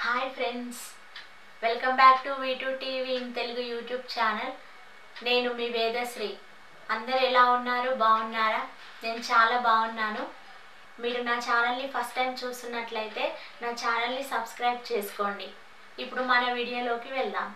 hi friends welcome back to V two TV in Telugu YouTube channel నేను మీ వేదశ్రీ అందరు ఎలా ఉన్నారు బాగున్నారా నేను చాలా బాగున్నాను మీరు నా ఛానల్ని ఫస్ట్ టైం చూస్తున్నట్లయితే నా ఛానల్ని సబ్స్క్రైబ్ చేసుకోండి ఇప్పుడు మన వీడియోలోకి వెళ్దాం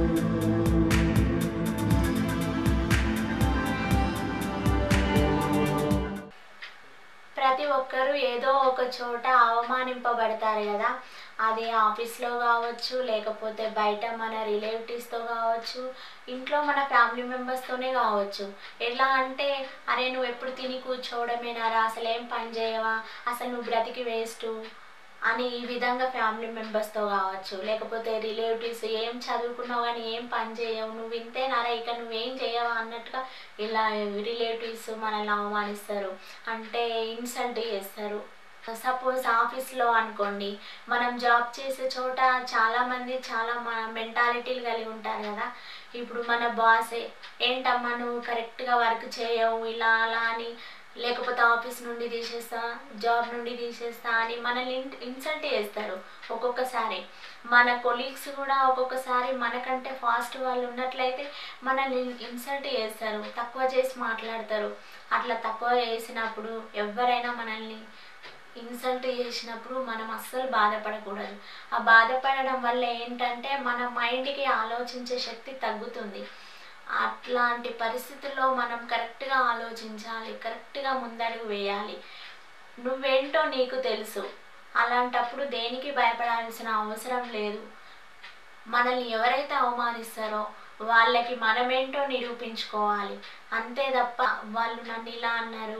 ప్రతి ఒక్కరూ ఏదో ఒక చోట అవమానింపబడతారు కదా అది ఆఫీస్లో కావచ్చు లేకపోతే బయట మన రిలేటివ్స్తో కావచ్చు ఇంట్లో మన ఫ్యామిలీ మెంబర్స్తోనే కావచ్చు ఎలా అంటే అరే నువ్వు ఎప్పుడు తిని కూర్చోవడమేనారా అసలు ఏం పని చేయవా అసలు నువ్వు బ్రతికి వేస్ట్ అని ఈ విధంగా ఫ్యామిలీ మెంబర్స్తో కావచ్చు లేకపోతే రిలేటివ్స్ ఏం చదువుకున్నావు కానీ ఏం పని చేయవు నువ్వు ఇంతేనారా ఇక నువ్వేం చేయవా అన్నట్టుగా ఇలా రిలేటివ్స్ మనల్ని అవమానిస్తారు అంటే ఇన్సల్ట్ చేస్తారు సపోజ్ ఆఫీస్లో అనుకోండి మనం జాబ్ చేసే చోట చాలామంది చాలా మన మెంటాలిటీలు కలిగి ఉంటారు కదా ఇప్పుడు మన బాసే ఏంటమ్మా నువ్వు కరెక్ట్గా వర్క్ చేయవు ఇలా అలా అని లేకపోతే ఆఫీస్ నుండి తీసేస్తా జాబ్ నుండి తీసేస్తా అని మనల్ని ఇన్సల్ట్ చేస్తారు ఒక్కొక్కసారి మన కొలీగ్స్ కూడా ఒక్కొక్కసారి మనకంటే ఫాస్ట్ వాళ్ళు ఉన్నట్లయితే మనల్ని ఇన్సల్ట్ చేస్తారు తక్కువ చేసి మాట్లాడతారు అట్లా తక్కువ చేసినప్పుడు ఎవరైనా మనల్ని ఇన్సల్ట్ చేసినప్పుడు మనం అస్సలు బాధపడకూడదు ఆ బాధపడడం వల్ల ఏంటంటే మన మైండ్కి ఆలోచించే శక్తి తగ్గుతుంది అట్లాంటి పరిస్థితుల్లో మనం కరెక్ట్గా ఆలోచించాలి కరెక్ట్గా ముందడుగు వేయాలి నువ్వేంటో నీకు తెలుసు అలాంటప్పుడు దేనికి భయపడాల్సిన అవసరం లేదు మనల్ని ఎవరైతే అవమానిస్తారో వాళ్ళకి మనమేంటో నిరూపించుకోవాలి అంతే తప్ప వాళ్ళు నన్ను ఇలా అన్నారు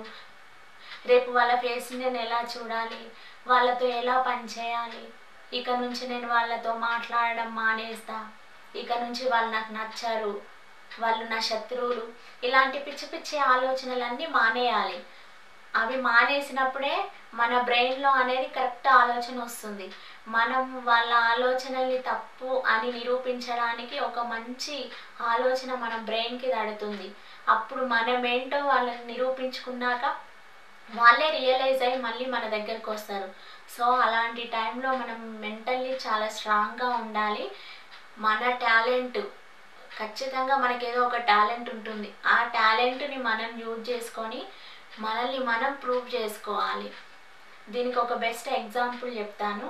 రేపు వాళ్ళ ఫేస్ నేను ఎలా చూడాలి వాళ్ళతో ఎలా పనిచేయాలి ఇక నుంచి నేను వాళ్ళతో మాట్లాడడం మానేస్తా ఇక నుంచి వాళ్ళు నాకు నచ్చారు వాళ్ళు నా శత్రువులు ఇలాంటి పిచ్చి పిచ్చి ఆలోచనలన్నీ మానేయాలి అవి మానేసినప్పుడే మన బ్రెయిన్లో అనేది కరెక్ట్ ఆలోచన వస్తుంది మనం వాళ్ళ ఆలోచనల్ని తప్పు అని నిరూపించడానికి ఒక మంచి ఆలోచన మన బ్రెయిన్కి తడుతుంది అప్పుడు మనం ఏంటో వాళ్ళని నిరూపించుకున్నాక వాళ్ళే రియలైజ్ అయ్యి మళ్ళీ మన దగ్గరకు వస్తారు సో అలాంటి టైంలో మనం మెంటల్లీ చాలా స్ట్రాంగ్గా ఉండాలి మన టాలెంట్ ఖచ్చితంగా మనకేదో ఒక టాలెంట్ ఉంటుంది ఆ టాలెంట్ని మనం యూజ్ చేసుకొని మనల్ని మనం ప్రూవ్ చేసుకోవాలి దీనికి ఒక బెస్ట్ ఎగ్జాంపుల్ చెప్తాను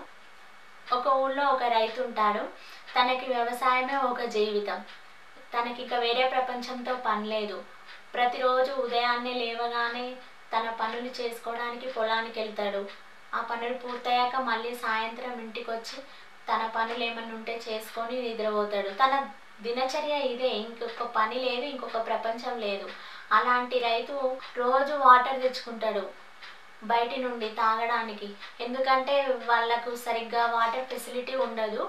ఒక ఊళ్ళో ఒక రైతు ఉంటాడు తనకి వ్యవసాయమే ఒక జీవితం తనకి ఇక వేరే ప్రపంచంతో పని లేదు ప్రతిరోజు ఉదయాన్నే లేవగానే తన పనులు చేసుకోవడానికి పొలానికి వెళ్తాడు ఆ పనులు పూర్తయ్యాక మళ్ళీ సాయంత్రం ఇంటికి వచ్చి తన పనులు ఏమన్నా ఉంటే చేసుకొని నిద్రపోతాడు తన దినచర్య ఇదే ఇంకొక పని లేదు ఇంకొక ప్రపంచం లేదు అలాంటి రైతు రోజు వాటర్ తెచ్చుకుంటాడు బయటి నుండి తాగడానికి ఎందుకంటే వాళ్ళకు సరిగ్గా వాటర్ ఫెసిలిటీ ఉండదు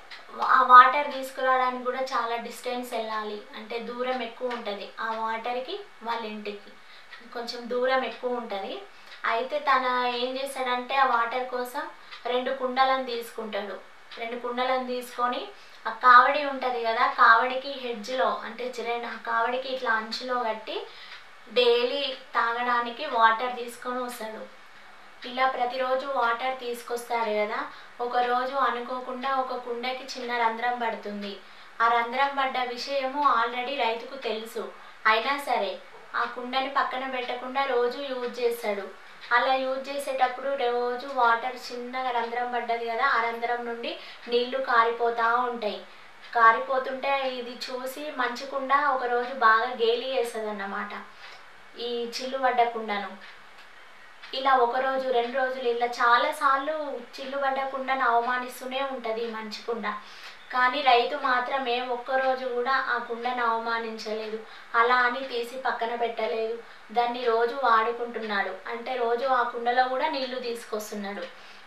ఆ వాటర్ తీసుకురావడానికి కూడా చాలా డిస్టెన్స్ వెళ్ళాలి అంటే దూరం ఎక్కువ ఉంటుంది ఆ వాటర్కి వాళ్ళ ఇంటికి కొంచెం దూరం ఎక్కువ ఉంటుంది అయితే తన ఏం చేస్తాడంటే ఆ వాటర్ కోసం రెండు కుండలను తీసుకుంటాడు రెండు కుండలను తీసుకొని ఆ కావడి ఉంటుంది కదా కావడికి హెడ్జ్లో అంటే చిరైన కావడికి ఇట్లా అంచులో కట్టి డైలీ తాగడానికి వాటర్ తీసుకొని వస్తాడు ఇలా ప్రతిరోజు వాటర్ తీసుకొస్తాడు కదా ఒకరోజు అనుకోకుండా ఒక కుండకి చిన్న రంధ్రం పడుతుంది ఆ రంధ్రం పడ్డ విషయము ఆల్రెడీ రైతుకు తెలుసు అయినా సరే ఆ కుండని పక్కన పెట్టకుండా రోజు యూజ్ చేస్తాడు అలా యూజ్ చేసేటప్పుడు రోజు వాటర్ చిన్నగా రంధ్రం పడ్డది కదా ఆ రంధ్రం నుండి నీళ్లు కారిపోతూ ఉంటాయి కారిపోతుంటే ఇది చూసి మంచి కుండ ఒకరోజు బాగా గేలి వేస్తుంది అన్నమాట ఈ చిల్లు పడ్డ కుండను ఇలా ఒక రోజు రెండు రోజులు ఇలా చాలాసార్లు చిల్లు పడ్డ కుండను అవమానిస్తూనే ఉంటుంది ఈ మంచి కుండ కానీ రైతు మాత్రం ఏ ఒక్కరోజు కూడా ఆ కుండను అవమానించలేదు అలా అని తీసి పక్కన పెట్టలేదు దాన్ని రోజు వాడుకుంటున్నాడు అంటే రోజు ఆ కుండలో కూడా నీళ్లు తీసుకొస్తున్నాడు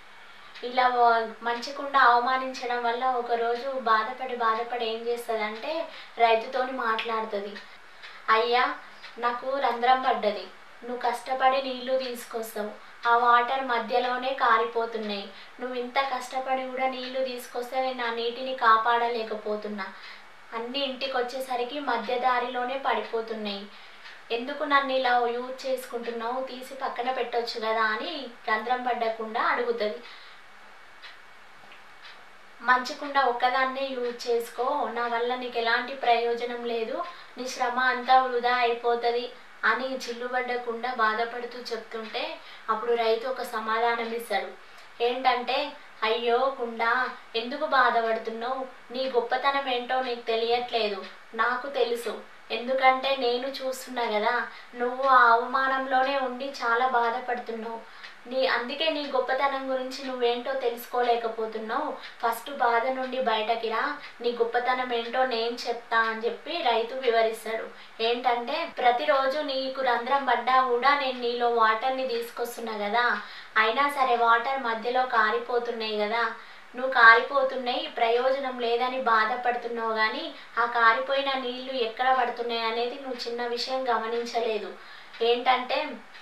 ఇలా మంచి కుండ అవమానించడం వల్ల ఒకరోజు బాధపడి బాధపడి ఏం చేస్తుంది రైతుతోని మాట్లాడుతుంది అయ్యా నాకు రంధ్రం పడ్డది నువ్వు కష్టపడి నీళ్లు తీసుకొస్తావు ఆ వాటర్ మధ్యలోనే కారిపోతున్నాయి నువ్వు ఇంత కష్టపడి కూడా నీళ్లు తీసుకొస్తే నేను ఆ నీటిని కాపాడలేకపోతున్నా అన్ని ఇంటికి వచ్చేసరికి మధ్య దారిలోనే పడిపోతున్నాయి ఎందుకు నన్ను ఇలా యూజ్ చేసుకుంటున్నావు తీసి పక్కన పెట్టొచ్చు కదా అని రంధ్రం పడ్డకుండా అడుగుతుంది మంచికుండా ఒక్కదాన్నే యూజ్ చేసుకో నా వల్ల నీకు ఎలాంటి ప్రయోజనం లేదు నీ శ్రమ అంతా వృధా అయిపోతుంది అని చిల్లుబడ్డకుండా బాధపడుతూ చెప్తుంటే అప్పుడు రైతు ఒక సమాధానం ఇస్తాడు ఏంటంటే అయ్యో కుండా ఎందుకు బాధపడుతున్నావు నీ గొప్పతనం ఏంటో నీకు తెలియట్లేదు నాకు తెలుసు ఎందుకంటే నేను చూస్తున్నా కదా నువ్వు ఆ అవమానంలోనే ఉండి చాలా బాధపడుతున్నావు నీ అందుకే నీ గొప్పతనం గురించి నువ్వేంటో తెలుసుకోలేకపోతున్నావు ఫస్ట్ బాధ నుండి బయటకి రా నీ గొప్పతనం ఏంటో నేను చెప్తా అని చెప్పి రైతు వివరిస్తాడు ఏంటంటే ప్రతిరోజు నీకు రంధ్రం పడ్డా కూడా నేను నీలో వాటర్ని తీసుకొస్తున్నా కదా అయినా సరే వాటర్ మధ్యలో కారిపోతున్నాయి కదా నువ్వు కారిపోతున్నాయి ప్రయోజనం లేదని బాధపడుతున్నావు కానీ ఆ కారిపోయిన నీళ్లు ఎక్కడ పడుతున్నాయి అనేది నువ్వు చిన్న విషయం గమనించలేదు ఏంటంటే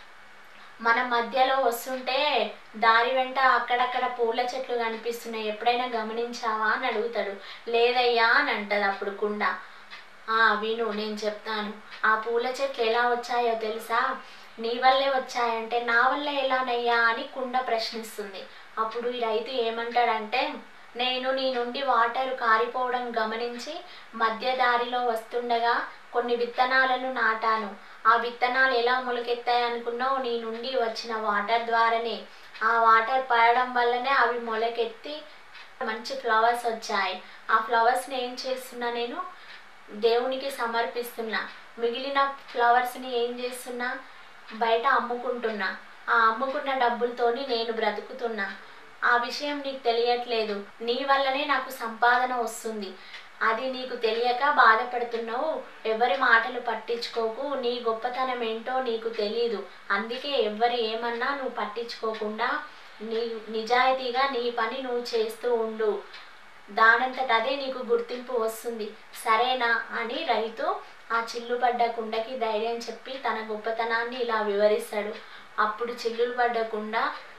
మన మధ్యలో వస్తుంటే దారి వెంట అక్కడక్కడ పూల చెట్లు కనిపిస్తున్నాయి ఎప్పుడైనా గమనించావా అని అడుగుతాడు లేదయ్యా అని అంటది అప్పుడు కుండ ఆ విను నేను చెప్తాను ఆ పూల చెట్లు ఎలా వచ్చాయో తెలుసా నీ వల్లే వచ్చాయంటే నా వల్ల ఎలానయ్యా అని కుండ ప్రశ్నిస్తుంది అప్పుడు ఈ రైతు ఏమంటాడంటే నేను నీ నుండి వాటర్ కారిపోవడం గమనించి మధ్య దారిలో వస్తుండగా కొన్ని విత్తనాలను నాటాను ఆ విత్తనాలు ఎలా మొలకెత్తాయి అనుకున్నావు నీ నుండి వచ్చిన వాటర్ ద్వారానే ఆ వాటర్ పడడం వల్లనే అవి మొలకెత్తి మంచి ఫ్లవర్స్ వచ్చాయి ఆ ఫ్లవర్స్ని ఏం చేస్తున్నా నేను దేవునికి సమర్పిస్తున్నా మిగిలిన ఫ్లవర్స్ని ఏం చేస్తున్నా బయట అమ్ముకుంటున్నా ఆ అమ్ముకున్న డబ్బులతోని నేను బ్రతుకుతున్నా ఆ విషయం నీకు తెలియట్లేదు నీ వల్లనే నాకు సంపాదన వస్తుంది అది నీకు తెలియక బాధపడుతున్నావు ఎవరి మాటలు పట్టించుకోకు నీ గొప్పతనం ఏంటో నీకు తెలీదు అందుకే ఎవరు ఏమన్నా నువ్వు పట్టించుకోకుండా నీ నిజాయితీగా నీ పని నువ్వు చేస్తూ ఉండు దానంతట అదే నీకు గుర్తింపు వస్తుంది సరేనా అని రైతు ఆ చిల్లుపడ్డ కుండకి ధైర్యం చెప్పి తన గొప్పతనాన్ని ఇలా వివరిస్తాడు అప్పుడు చిల్లులు పడ్డ కుండ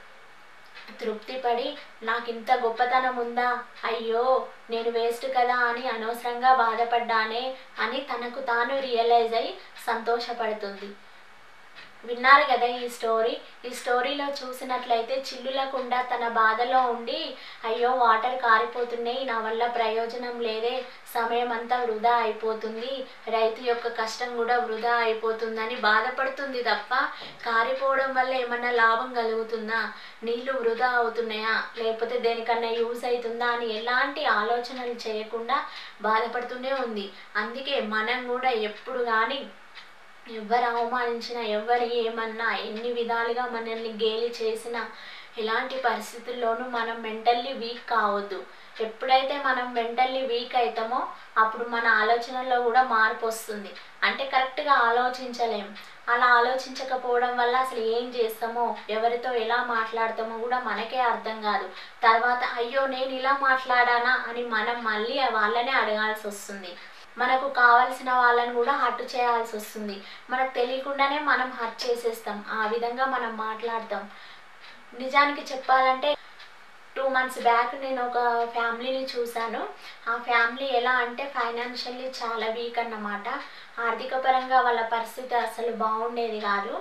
తృప్తిపడి నాకు ఇంత గొప్పతనం ఉందా అయ్యో నేను వేస్ట్ కదా అని అనవసరంగా బాధపడ్డానే అని తనకు తాను రియలైజ్ అయి సంతోషపడుతుంది విన్నారు కదా ఈ స్టోరీ ఈ స్టోరీలో చూసినట్లయితే చిల్లులకుండా తన బాధలో ఉండి అయ్యో వాటర్ కారిపోతున్నాయి నా వల్ల ప్రయోజనం లేదే సమయం అంతా వృధా అయిపోతుంది రైతు యొక్క కష్టం కూడా వృధా అయిపోతుందని బాధపడుతుంది తప్ప కారిపోవడం వల్ల ఏమన్నా లాభం కలుగుతుందా నీళ్లు వృధా అవుతున్నాయా లేకపోతే దేనికన్నా యూస్ అవుతుందా అని ఎలాంటి ఆలోచనలు చేయకుండా బాధపడుతూనే ఉంది అందుకే మనం కూడా ఎప్పుడు కానీ ఎవరు అవమానించినా ఎవరు ఏమన్నా ఎన్ని విధాలుగా మనల్ని గేలి చేసినా ఎలాంటి పరిస్థితుల్లోనూ మనం మెంటల్లీ వీక్ కావద్దు ఎప్పుడైతే మనం మెంటల్లీ వీక్ అవుతామో అప్పుడు మన ఆలోచనలో కూడా మార్పు వస్తుంది అంటే కరెక్ట్గా ఆలోచించలేం అలా ఆలోచించకపోవడం వల్ల అసలు ఏం చేస్తామో ఎవరితో ఎలా మాట్లాడతామో కూడా మనకే అర్థం కాదు తర్వాత అయ్యో నేను ఇలా మాట్లాడానా అని మనం మళ్ళీ వాళ్ళనే అడగాల్సి వస్తుంది మనకు కావాల్సిన వాళ్ళని కూడా హర్ట్ చేయాల్సి వస్తుంది మనకు తెలియకుండానే మనం హర్ట్ చేసేస్తాం ఆ విధంగా మనం మాట్లాడతాం నిజానికి చెప్పాలంటే టూ మంత్స్ బ్యాక్ నేను ఒక ఫ్యామిలీని చూశాను ఆ ఫ్యామిలీ ఎలా అంటే ఫైనాన్షియల్లీ చాలా వీక్ అన్నమాట ఆర్థిక పరంగా వాళ్ళ పరిస్థితి అసలు బాగుండేది కాదు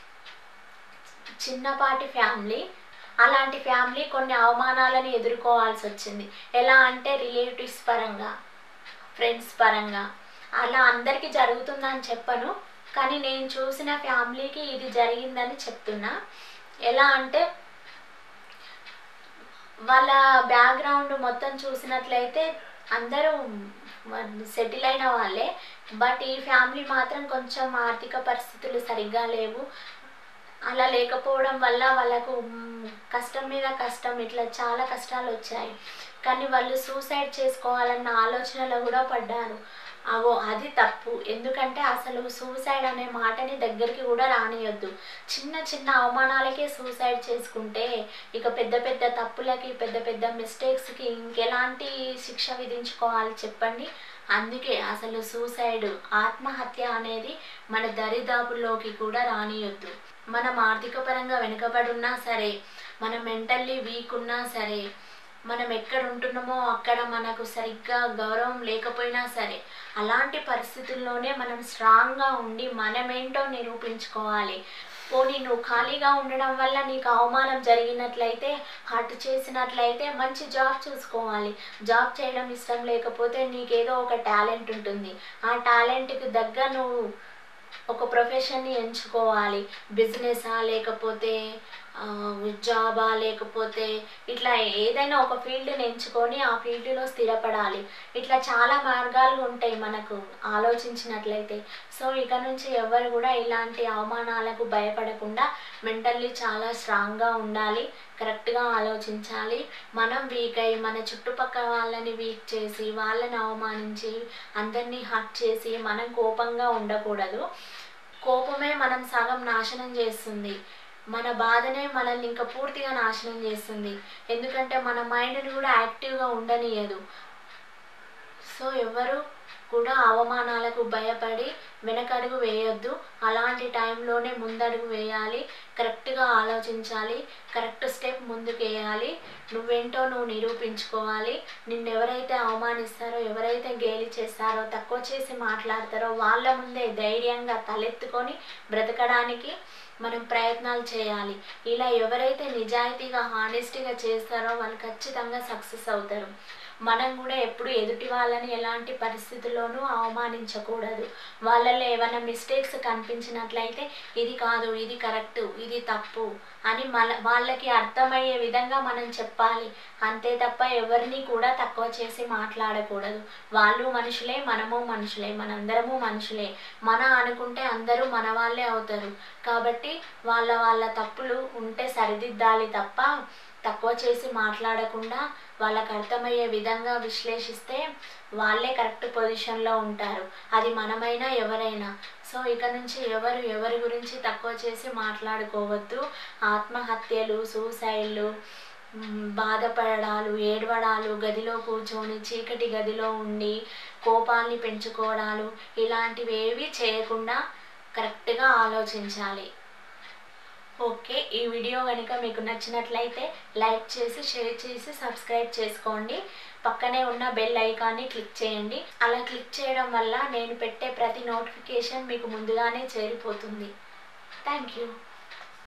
చిన్నపాటి ఫ్యామిలీ అలాంటి ఫ్యామిలీ కొన్ని అవమానాలను ఎదుర్కోవాల్సి వచ్చింది ఎలా అంటే రిలేటివ్స్ పరంగా ఫ్రెండ్స్ పరంగా అలా అందరికీ జరుగుతుందని చెప్పను కానీ నేను చూసిన ఫ్యామిలీకి ఇది జరిగిందని చెప్తున్నా ఎలా అంటే వాళ్ళ బ్యాక్గ్రౌండ్ మొత్తం చూసినట్లయితే అందరూ సెటిల్ అయిన వాళ్ళే బట్ ఈ ఫ్యామిలీ మాత్రం కొంచెం ఆర్థిక పరిస్థితులు సరిగ్గా లేవు అలా లేకపోవడం వల్ల వాళ్ళకు మ్, కష్టం మీద కష్టం ఇట్లా చాలా కష్టాలు వచ్చాయి కానీ వాళ్ళు సూసైడ్ చేసుకోవాలన్న ఆలోచనలో కూడా పడ్డారు అవో అది తప్పు ఎందుకంటే అసలు సూసైడ్ అనే మాటని దగ్గరికి కూడా రానియొద్దు చిన్న చిన్న అవమానాలకే సూసైడ్ చేసుకుంటే ఇక పెద్ద పెద్ద తప్పులకి పెద్ద పెద్ద మిస్టేక్స్కి ఇంకెలాంటి శిక్ష విధించుకోవాలి చెప్పండి అందుకే అసలు సూసైడ్ ఆత్మహత్య అనేది మన దరిదాపుల్లోకి కూడా రానియొద్దు మనం ఆర్థిక పరంగా వెనుకబడి ఉన్నా సరే మనం మెంటల్లీ వీక్ ఉన్నా సరే మనం ఎక్కడ ఉంటున్నామో అక్కడ మనకు సరిగ్గా గౌరవం లేకపోయినా సరే అలాంటి పరిస్థితుల్లోనే మనం స్ట్రాంగ్గా ఉండి మనమేంటో నిరూపించుకోవాలి పోనీ నువ్వు ఖాళీగా ఉండడం వల్ల నీకు అవమానం జరిగినట్లయితే హర్ట్ చేసినట్లయితే మంచి జాబ్ చూసుకోవాలి జాబ్ చేయడం ఇష్టం లేకపోతే నీకేదో ఒక టాలెంట్ ఉంటుంది ఆ టాలెంట్కి దగ్గర నువ్వు ఒక ప్రొఫెషన్ని ఎంచుకోవాలి బిజినెసా లేకపోతే జాబా లేకపోతే ఇట్లా ఏదైనా ఒక ఫీల్డ్ని ఎంచుకొని ఆ ఫీల్డ్లో స్థిరపడాలి ఇట్లా చాలా మార్గాలు ఉంటాయి మనకు ఆలోచించినట్లయితే సో ఇక నుంచి ఎవరు కూడా ఇలాంటి అవమానాలకు భయపడకుండా మెంటల్లీ చాలా స్ట్రాంగ్గా ఉండాలి కరెక్ట్గా ఆలోచించాలి మనం వీక్ అయ్యి మన చుట్టుపక్కల వాళ్ళని వీక్ చేసి వాళ్ళని అవమానించి అందరినీ హర్ట్ చేసి మనం కోపంగా ఉండకూడదు కోపమే మనం సగం నాశనం చేస్తుంది మన బాధనే మనల్ని ఇంకా పూర్తిగా నాశనం చేస్తుంది ఎందుకంటే మన మైండ్ని కూడా యాక్టివ్గా ఉండనియదు సో ఎవరు కూడా అవమానాలకు భయపడి వెనకడుగు వేయొద్దు అలాంటి టైంలోనే ముందడుగు వేయాలి కరెక్ట్గా ఆలోచించాలి కరెక్ట్ స్టెప్ ముందుకు వేయాలి నువ్వేంటో నువ్వు నిరూపించుకోవాలి నిన్ను ఎవరైతే అవమానిస్తారో ఎవరైతే గేలి చేస్తారో తక్కువ చేసి మాట్లాడతారో వాళ్ళ ముందే ధైర్యంగా తలెత్తుకొని బ్రతకడానికి మనం ప్రయత్నాలు చేయాలి ఇలా ఎవరైతే నిజాయితీగా హానెస్టీగా చేస్తారో వాళ్ళు ఖచ్చితంగా సక్సెస్ అవుతారు మనం కూడా ఎప్పుడు ఎదుటి వాళ్ళని ఎలాంటి పరిస్థితుల్లోనూ అవమానించకూడదు వాళ్ళలో ఏమైనా మిస్టేక్స్ కనిపించినట్లయితే ఇది కాదు ఇది కరెక్ట్ ఇది తప్పు అని మన వాళ్ళకి అర్థమయ్యే విధంగా మనం చెప్పాలి అంతే తప్ప ఎవరిని కూడా తక్కువ చేసి మాట్లాడకూడదు వాళ్ళు మనుషులే మనము మనుషులే మనందరము మనుషులే మన అనుకుంటే అందరూ మన వాళ్ళే అవుతారు కాబట్టి వాళ్ళ వాళ్ళ తప్పులు ఉంటే సరిదిద్దాలి తప్ప తక్కువ చేసి మాట్లాడకుండా వాళ్ళకి అర్థమయ్యే విధంగా విశ్లేషిస్తే వాళ్ళే కరెక్ట్ పొజిషన్లో ఉంటారు అది మనమైనా ఎవరైనా సో ఇక నుంచి ఎవరు ఎవరి గురించి తక్కువ చేసి మాట్లాడుకోవద్దు ఆత్మహత్యలు సూసైడ్లు మ్, బాధపడడాలు ఏడవడాలు గదిలో కూర్చొని చీకటి గదిలో ఉండి కోపాన్ని పెంచుకోవడాలు ఇలాంటివి ఏవి చేయకుండా కరెక్ట్గా ఆలోచించాలి ఓకే ఈ వీడియో కనుక మీకు నచ్చినట్లయితే లైక్ చేసి షేర్ చేసి సబ్స్క్రైబ్ చేసుకోండి పక్కనే ఉన్న బెల్ ఐకాన్ని క్లిక్ చేయండి అలా క్లిక్ చేయడం వల్ల నేను పెట్టే ప్రతి నోటిఫికేషన్ మీకు ముందుగానే చేరిపోతుంది థ్యాంక్ యూ